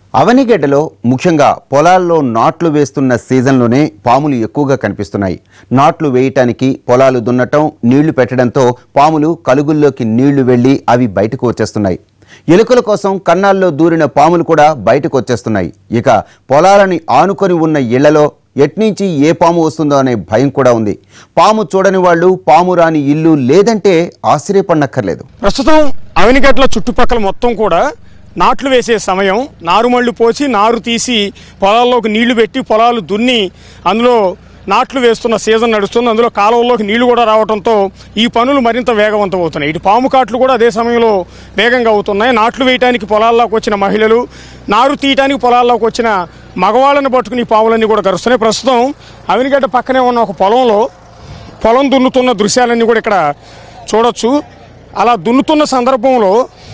అవనిగడ్డలో ముఖ్యంగా పొలాల్లో నాట్లు వేస్తున్న సీజన్లోనే పాములు ఎక్కువగా కనిపిస్తున్నాయి నాట్లు వేయటానికి పొలాలు దున్నటం నీళ్లు పెట్టడంతో పాములు కలుగుల్లోకి నీళ్లు వెళ్లి అవి బయటకు వచ్చేస్తున్నాయి ఎలుకల కోసం కన్నాల్లో దూరిన పాములు కూడా బయటకు వచ్చేస్తున్నాయి ఇక పొలాలని ఆనుకొని ఉన్న ఇళ్లలో ఎట్నుంచి ఏ పాము వస్తుందో అనే భయం కూడా ఉంది పాము చూడని వాళ్ళు పాము రాని ఇల్లు లేదంటే ఆశ్చర్యపడనక్కర్లేదు ప్రస్తుతం అవినిగట్ల చుట్టుపక్కల మొత్తం కూడా నాట్లు వేసే సమయం నారుమళ్ళు పోసి నారు తీసి పొలాల్లోకి నీళ్లు పెట్టి పొలాలు దున్ని అందులో నాట్లు వేస్తున్న సీజన్ నడుస్తుంది అందులో కాలువల్లోకి నీళ్లు కూడా రావడంతో ఈ పనులు మరింత వేగవంతం అవుతున్నాయి ఇటు పాము కాట్లు కూడా అదే సమయంలో వేగంగా అవుతున్నాయి నాట్లు వేయడానికి పొలాల్లోకి వచ్చిన మహిళలు నారు తీయటానికి పొలాల్లోకి వచ్చిన మగవాళ్ళని పట్టుకుని ఈ పాములన్నీ కూడా కరుస్తున్నాయి ప్రస్తుతం అవినిగడ్డ పక్కనే ఉన్న ఒక పొలంలో పొలం దున్నుతున్న దృశ్యాలన్నీ కూడా ఇక్కడ చూడొచ్చు అలా దున్నుతున్న సందర్భంలో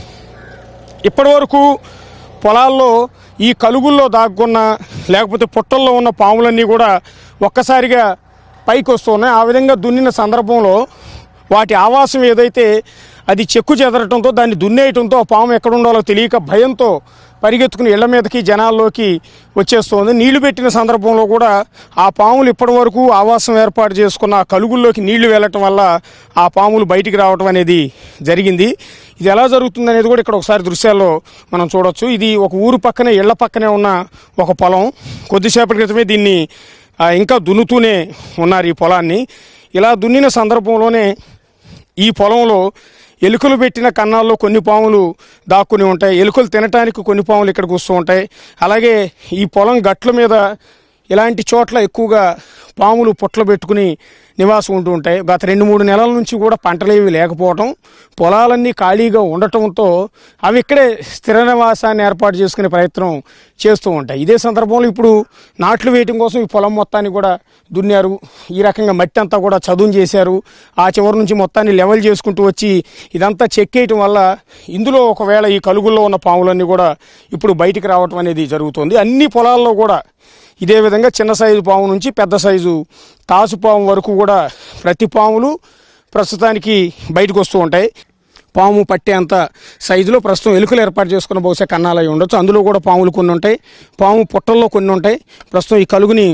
ఇప్పటి వరకు పొలాల్లో ఈ కలుగుల్లో దాక్కున్న లేకపోతే పుట్టల్లో ఉన్న పాములన్నీ కూడా ఒక్కసారిగా పైకి వస్తున్నాయి ఆ విధంగా దున్నిన సందర్భంలో వాటి ఆవాసం ఏదైతే అది చెక్కు చెదరటంతో దాన్ని దున్నేయటంతో ఆ పాము ఎక్కడ ఉండాలో తెలియక భయంతో పరిగెత్తుకుని ఇళ్ల మీదకి జనాల్లోకి వచ్చేస్తోంది నీళ్లు పెట్టిన సందర్భంలో కూడా ఆ పాములు ఇప్పటి వరకు ఆవాసం ఏర్పాటు చేసుకున్న ఆ కలుగుల్లోకి నీళ్లు వెళ్ళటం వల్ల ఆ పాములు బయటికి రావటం అనేది జరిగింది ఇది ఎలా జరుగుతుంది అనేది కూడా ఇక్కడ ఒకసారి దృశ్యాల్లో మనం చూడొచ్చు ఇది ఒక ఊరు పక్కనే ఇళ్ల పక్కనే ఉన్న ఒక పొలం కొద్దిసేపటి క్రితమే దీన్ని ఆ, ఇంకా దున్నుతూనే ఉన్నారు ఈ పొలాన్ని ఇలా దున్నిన సందర్భంలోనే ఈ పొలంలో ఎలుకలు పెట్టిన కన్నాల్లో కొన్ని పాములు దాక్కుని ఉంటాయి ఎలుకలు తినటానికి కొన్ని పాములు ఇక్కడికి వస్తూ ఉంటాయి అలాగే ఈ పొలం గట్ల మీద ఇలాంటి చోట్ల ఎక్కువగా పాములు పుట్టలు పెట్టుకుని నివాసం ఉంటూ ఉంటాయి గత రెండు మూడు నెలల నుంచి కూడా పంటలేవి లేకపోవటం పొలాలన్నీ ఖాళీగా ఉండటంతో అవి ఇక్కడే స్థిర నివాసాన్ని ఏర్పాటు చేసుకునే ప్రయత్నం చేస్తూ ఉంటాయి ఇదే సందర్భంలో ఇప్పుడు నాట్లు వేయటం కోసం ఈ పొలం మొత్తాన్ని కూడా దున్నారు ఈ రకంగా మట్టి అంతా కూడా చదును చేశారు ఆ చివరి నుంచి మొత్తాన్ని లెవెల్ చేసుకుంటూ వచ్చి ఇదంతా చెక్కేయటం వల్ల ఇందులో ఒకవేళ ఈ కలుగుల్లో ఉన్న పాములన్నీ కూడా ఇప్పుడు బయటికి రావటం అనేది జరుగుతుంది అన్ని పొలాల్లో కూడా ఇదే విధంగా చిన్న సైజు పాము నుంచి పెద్ద సైజు తాసు పాము వరకు కూడా ప్రతి పాములు ప్రస్తుతానికి బయటకు వస్తూ ఉంటాయి పాము పట్టేంత సైజులో ప్రస్తుతం ఎలుకలు ఏర్పాటు చేసుకున్న బహుశా కన్నాలు అయి ఉండొచ్చు అందులో కూడా పాములు కొన్ని ఉంటాయి పాము పుట్టల్లో కొన్ని ఉంటాయి ప్రస్తుతం ఈ కలుగుని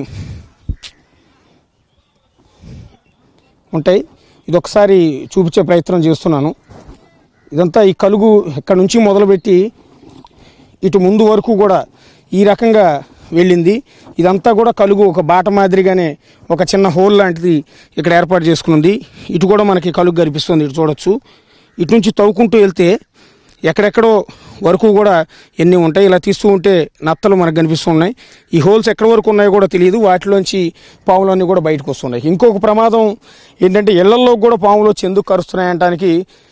ఉంటాయి ఇది ఒకసారి చూపించే ప్రయత్నం చేస్తున్నాను ఇదంతా ఈ కలుగు ఇక్కడ నుంచి మొదలుపెట్టి ఇటు ముందు వరకు కూడా ఈ రకంగా వెళ్ళింది ఇదంతా కూడా కలుగు ఒక బాట మాదిరిగానే ఒక చిన్న హోల్ లాంటిది ఇక్కడ ఏర్పాటు చేసుకున్నది ఇటు కూడా మనకి కలుగు కనిపిస్తుంది ఇటు చూడొచ్చు ఇటు నుంచి తవ్వుకుంటూ వెళ్తే ఎక్కడెక్కడో వరకు కూడా ఎన్ని ఉంటాయి ఇలా తీస్తూ ఉంటే నత్తలు మనకు కనిపిస్తున్నాయి ఈ హోల్స్ ఎక్కడి వరకు ఉన్నాయో కూడా తెలియదు వాటిలోంచి పాములన్నీ కూడా బయటకు వస్తున్నాయి ఇంకొక ప్రమాదం ఏంటంటే ఇళ్లలో కూడా పాములు వచ్చి ఎందుకు కరుస్తున్నాయి అనడానికి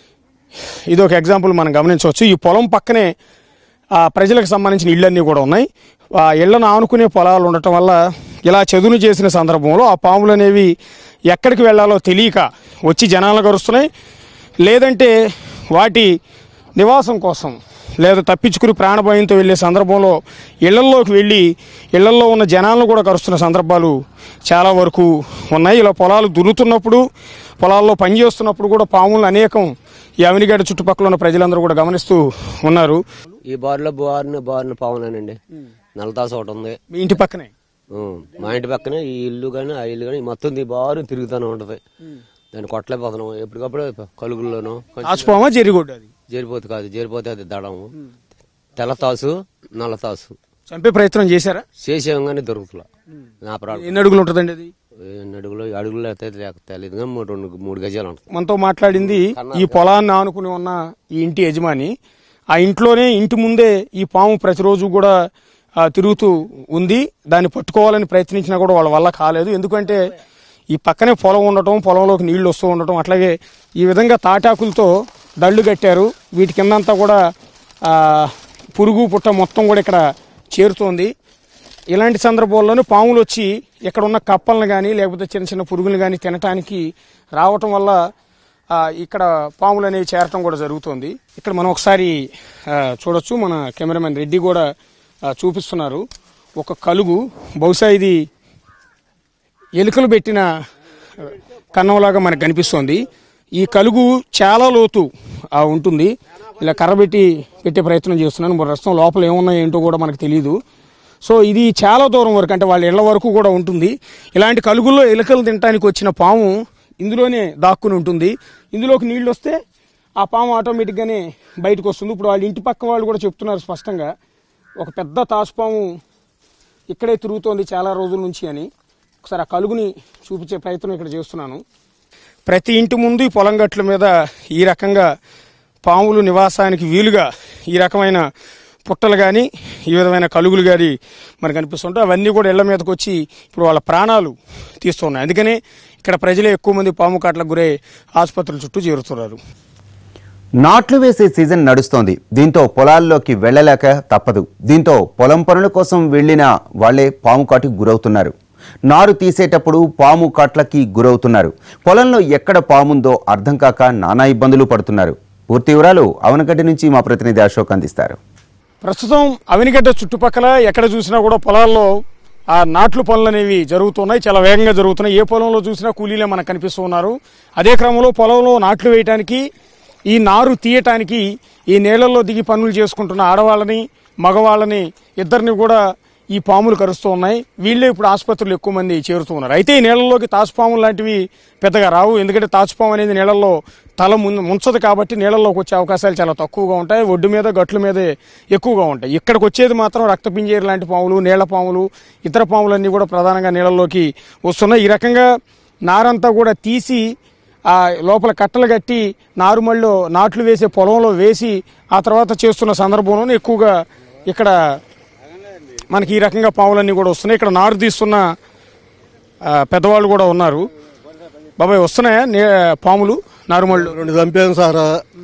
ఇది ఒక ఎగ్జాంపుల్ మనం గమనించవచ్చు ఈ పొలం పక్కనే ఆ ప్రజలకు సంబంధించిన ఇళ్ళన్నీ కూడా ఉన్నాయి ఆ ఇళ్లను ఆనుకునే పొలాలు ఉండటం వల్ల ఇలా చదును చేసిన సందర్భంలో ఆ పాములు అనేవి ఎక్కడికి వెళ్ళాలో తెలియక వచ్చి జనాలను కరుస్తున్నాయి లేదంటే వాటి నివాసం కోసం లేదా తప్పించుకుని ప్రాణభయంతో వెళ్ళే సందర్భంలో ఇళ్లల్లోకి వెళ్ళి ఇళ్లల్లో ఉన్న జనాలను కూడా కరుస్తున్న సందర్భాలు చాలా వరకు ఉన్నాయి ఇలా పొలాలు దున్నుతున్నప్పుడు పొలాల్లో పనిచేస్తున్నప్పుడు కూడా పాములు అనేకం ఈ అవినిగడ్డ చుట్టుపక్కల ఉన్న ప్రజలందరూ కూడా గమనిస్తూ ఉన్నారు ఈ బారిలో బారిన బారిన పావునేనండి నలతాస ఒకటి ఉంది మీ ఇంటి పక్కనే ఉం. మా ఇంటి పక్కనే ఈ ఇల్లు కానీ ఆ ఇల్లు కానీ మొత్తం ఈ బారు తిరుగుతూనే ఉంటది దాన్ని కొట్టలేకపోతున్నాం ఎప్పటికప్పుడు కలుగుల్లోనూ కొంచెం ఆచుపామా జరిగొడ్డు అది జరిపోతే కాదు జరిపోతే అది దడము తెల్లతాసు నల్లతాసు చంపే ప్రయత్నం చేశారా చేసాం కానీ దొరుకుతులా నా ప్రాణం ఎన్ని అడుగులు ఉంటుందండి అది ఎన్ని అడుగులు అడుగులు అయితే లేక- తెలియదు కానీ మూడు రెండు మూడు గజాలు ఉంటుంది మనతో మాట్లాడింది ఈ పొలాన్ని ఆనుకుని ఉన్న ఈ ఇంటి యజమాని ఆ ఇంట్లోనే ఇంటి ముందే ఈ పాము ప్రతిరోజు కూడా ఆ, తిరుగుతూ ఉంది దాన్ని పట్టుకోవాలని ప్రయత్నించినా కూడా వాళ్ళ వల్ల కాలేదు ఎందుకంటే ఈ పక్కనే పొలం ఉండటం పొలంలోకి నీళ్లు వస్తూ ఉండటం అట్లాగే ఈ విధంగా తాటాకులతో దళ్ళు కట్టారు వీటి కిందంతా కూడా ఆ, పురుగు పుట్ట మొత్తం కూడా ఇక్కడ చేరుతోంది ఇలాంటి సందర్భాల్లోనే పాములు వచ్చి ఇక్కడ ఉన్న కప్పలను కానీ లేకపోతే చిన్న చిన్న పురుగులు కానీ తినటానికి రావటం వల్ల ఆ, ఇక్కడ పాములు అనేవి చేరటం కూడా జరుగుతుంది ఇక్కడ మనం ఒకసారి ఆ, చూడొచ్చు మన కెమెరామెన్ రెడ్డి కూడా ఆ, చూపిస్తున్నారు ఒక కలుగు బహుశా ఇది ఎలుకలు పెట్టిన ఆ, కన్నంలాగా మనకు కనిపిస్తోంది ఈ కలుగు చాలా లోతు ఆ, ఉంటుంది ఇలా కర్ర పెట్టి పెట్టే ప్రయత్నం చేస్తున్నాను మరి ప్రస్తుతం లోపల ఏమున్నాయో ఏంటో కూడా మనకు తెలియదు సో ఇది చాలా దూరం వరకు అంటే వాళ్ళ ఇళ్ల వరకు కూడా ఉంటుంది ఇలాంటి కలుగుల్లో ఎలుకలు తినడానికి వచ్చిన పాము ఇందులోనే దాక్కుని ఉంటుంది ఇందులోకి నీళ్ళు వస్తే ఆ పాము ఆటోమేటిక్గానే బయటకు వస్తుంది ఇప్పుడు వాళ్ళ ఇంటి పక్క వాళ్ళు కూడా చెప్తున్నారు స్పష్టంగా ఒక పెద్ద తాసుపాము ఇక్కడే తిరుగుతోంది చాలా రోజుల నుంచి అని ఒకసారి ఆ కలుగుని చూపించే ప్రయత్నం ఇక్కడ చేస్తున్నాను ప్రతి ఇంటి ముందు ఈ పొలం గట్ల మీద ఈ రకంగా పాములు నివాసానికి వీలుగా ఈ రకమైన పుట్టలు కానీ ఈ విధమైన కలుగులు కానీ మనకు కనిపిస్తుంటాయి అవన్నీ కూడా ఇళ్ల మీదకి వచ్చి ఇప్పుడు వాళ్ళ ప్రాణాలు తీస్తున్నాయి అందుకనే ఇక్కడ ప్రజలే ఎక్కువ మంది పాము కాట్లకు గురై ఆసుపత్రుల చుట్టూ చేరుతున్నారు నాట్లు వేసే సీజన్ నడుస్తోంది దీంతో పొలాల్లోకి వెళ్ళలేక తప్పదు దీంతో పొలం పనుల కోసం వెళ్లిన వాళ్లే పాము కాటుకు గురవుతున్నారు నారు తీసేటప్పుడు పాము కాట్లకి గురవుతున్నారు పొలంలో ఎక్కడ పాముందో అర్థం కాక నానా ఇబ్బందులు పడుతున్నారు పూర్తి వివరాలు అవనగడ్డి నుంచి మా ప్రతినిధి అశోక్ అందిస్తారు ప్రస్తుతం అవినిగడ్డ చుట్టుపక్కల ఎక్కడ చూసినా కూడా పొలాల్లో ఆ నాట్లు పనులు అనేవి జరుగుతున్నాయి చాలా వేగంగా జరుగుతున్నాయి ఏ పొలంలో చూసినా కూలీలే మనకు కనిపిస్తూ ఉన్నారు అదే క్రమంలో పొలంలో నాట్లు వేయటానికి ఈ నారు తీయటానికి ఈ నీళ్లలో దిగి పనులు చేసుకుంటున్న ఆడవాళ్ళని మగవాళ్ళని ఇద్దరిని కూడా ఈ పాములు కరుస్తూ ఉన్నాయి వీళ్ళే ఇప్పుడు ఆసుపత్రులు ఎక్కువ మంది చేరుతూ ఉన్నారు అయితే ఈ నీళ్ళలోకి తాచుపాములు లాంటివి పెద్దగా రావు ఎందుకంటే తాచుపాము అనేది నీళ్ళల్లో తల ముం- ముంచదు కాబట్టి నీళ్ళలోకి వచ్చే అవకాశాలు చాలా తక్కువగా ఉంటాయి ఒడ్డు మీద గట్ల మీదే ఎక్కువగా ఉంటాయి ఇక్కడికి వచ్చేది మాత్రం రక్తపింజేరు లాంటి పాములు నీళ్ల పాములు ఇతర పాములన్నీ కూడా ప్రధానంగా నీళ్ళలోకి వస్తున్నాయి ఈ రకంగా నారంతా కూడా తీసి ఆ లోపల కట్టలు కట్టి నారుమళ్ళలో నాట్లు వేసే పొలంలో వేసి ఆ తర్వాత చేస్తున్న సందర్భంలోనే ఎక్కువగా ఇక్కడ మనకి ఈ రకంగా పాములన్నీ కూడా వస్తున్నాయి ఇక్కడ నారు తీస్తున్న ఆ, పెద్దవాళ్ళు కూడా ఉన్నారు బాబాయ్ వస్తున్నాయా నే- పాములు నారుమళ్ళు రెండు చంపాం సారా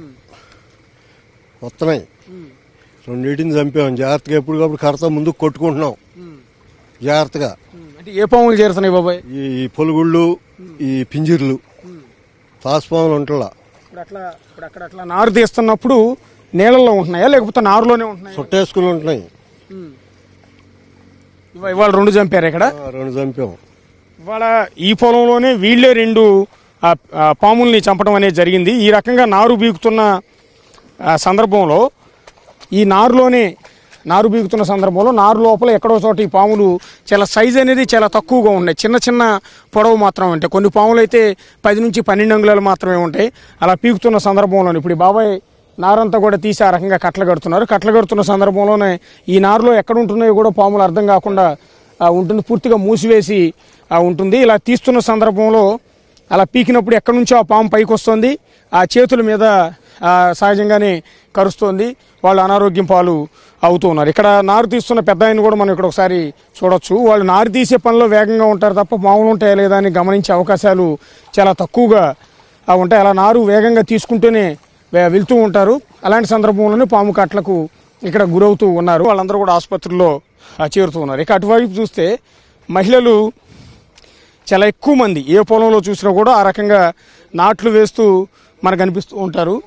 వస్తున్నాయి రెండింటిని చంపాం జాగ్రత్తగా ఎప్పటికప్పుడు కడతా ముందు కొట్టుకుంటున్నాం జాగ్రత్తగా అంటే ఏ పాములు చేరుతున్నాయి బాబాయ్ ఈ ఈ పొలుగుళ్ళు ఈ పింజిర్లు తాసుపాములు ఉంటలా ఇప్పుడు అట్లా ఇప్పుడు అక్కడ అట్లా నారు తీస్తున్నప్పుడు నీళ్ళల్లో ఉంటున్నాయా లేకపోతే నారులోనే ఉంటున్నాయా చుట్టేసుకుని ఉంటున్నాయి ఇవా- ఇవాళ రెండు చంపారు ఇక్కడ ఆ, రెండు చంపాం ఇవాళ ఈ పొలంలోనే వీళ్ళే రెండు ఆ, ఆ, పాముల్ని చంపడం అనేది జరిగింది ఈ రకంగా నారు బీగుతున్న ఆ, సందర్భంలో ఈ నారులోనే నారు బీగుతున్న సందర్భంలో నారు లోపల ఎక్కడో చోట ఈ పాములు చాలా సైజ్ అనేది చాలా తక్కువగా ఉన్నాయి చిన్న చిన్న పొడవు మాత్రమే ఉంటాయి కొన్ని పాములు అయితే పది నుంచి పన్నెండు అంగుళాలు మాత్రమే ఉంటాయి అలా పీకుతున్న సందర్భంలో ఇప్పుడు ఈ బాబాయ్ నారంతా కూడా తీసి ఆ రకంగా కట్టలు కడుతున్నారు కట్టలు కడుతున్న సందర్భంలోనే ఈ నారులో ఎక్కడ ఉంటున్నాయో కూడా పాములు అర్థం కాకుండా ఆ, ఉంటుంది పూర్తిగా మూసివేసి ఆ, ఉంటుంది ఇలా తీస్తున్న సందర్భంలో అలా పీకినప్పుడు ఎక్కడి నుంచో ఆ పాము పైకి వస్తుంది ఆ చేతుల మీద ఆ, సహజంగానే కరుస్తోంది వాళ్ళు అనారోగ్యం పాలు అవుతూ ఉన్నారు ఇక్కడ నారు తీస్తున్న పెద్ద ఆయన కూడా మనం ఇక్కడ ఒకసారి చూడొచ్చు వాళ్ళు నారు తీసే పనిలో వేగంగా ఉంటారు తప్ప పాములు ఉంటాయా లేదా అని గమనించే అవకాశాలు చాలా తక్కువగా ఆ, ఉంటాయి అలా నారు వేగంగా తీసుకుంటూనే వే- వెళ్తూ ఉంటారు అలాంటి సందర్భంలోనే పాము కట్లకు ఇక్కడ గురవుతూ ఉన్నారు వాళ్ళందరూ కూడా ఆసుపత్రుల్లో ఆ, చేరుతూ ఉన్నారు ఇక అటువైపు చూస్తే మహిళలు చాలా ఎక్కువ మంది ఏ పొలంలో చూసినా కూడా ఆ రకంగా నాట్లు వేస్తూ మనకు అనిపిస్తూ ఉంటారు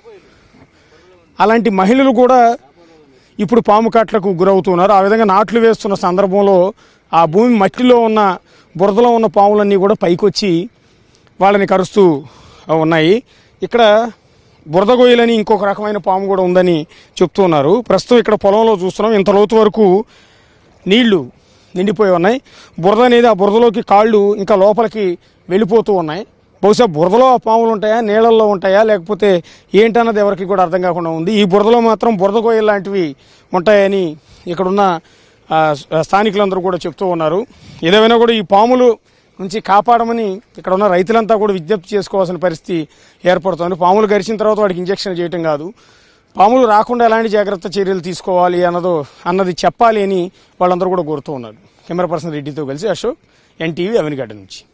అలాంటి మహిళలు కూడా ఇప్పుడు పాము కాట్లకు గురవుతున్నారు ఆ విధంగా నాట్లు వేస్తున్న సందర్భంలో ఆ భూమి మట్టిలో ఉన్న బురదలో ఉన్న పాములన్నీ కూడా పైకొచ్చి వాళ్ళని కరుస్తూ ఉన్నాయి ఇక్కడ బురద గొయ్యలని ఇంకొక రకమైన పాము కూడా ఉందని చెప్తూ ఉన్నారు ప్రస్తుతం ఇక్కడ పొలంలో చూస్తున్నాం ఇంత లోతు వరకు నీళ్లు నిండిపోయి ఉన్నాయి బురద అనేది ఆ బురదలోకి కాళ్ళు ఇంకా లోపలికి వెళ్ళిపోతూ ఉన్నాయి బహుశా బురదలో ఆ పాములు ఉంటాయా నీళ్ళల్లో ఉంటాయా లేకపోతే ఏంటన్నది ఎవరికి కూడా అర్థం కాకుండా ఉంది ఈ బురదలో మాత్రం బురద గొయ్యలు లాంటివి ఉంటాయని ఇక్కడున్న ఆ, స్థానికులందరూ కూడా చెప్తూ ఉన్నారు ఏదేమైనా కూడా ఈ పాములు నుంచి కాపాడమని ఇక్కడ ఉన్న రైతులంతా కూడా విజ్ఞప్తి చేసుకోవాల్సిన పరిస్థితి ఏర్పడుతుంది పాములు గరిచిన తర్వాత వాడికి ఇంజక్షన్ చేయటం కాదు పాములు రాకుండా ఎలాంటి జాగ్రత్త చర్యలు తీసుకోవాలి అన్నదో అన్నది చెప్పాలి అని వాళ్ళందరూ కూడా కోరుతూ ఉన్నారు కెమెరా పర్సన్ రెడ్డితో కలిసి అశోక్ ఎన్టీవీ అవినిగడ్డ నుంచి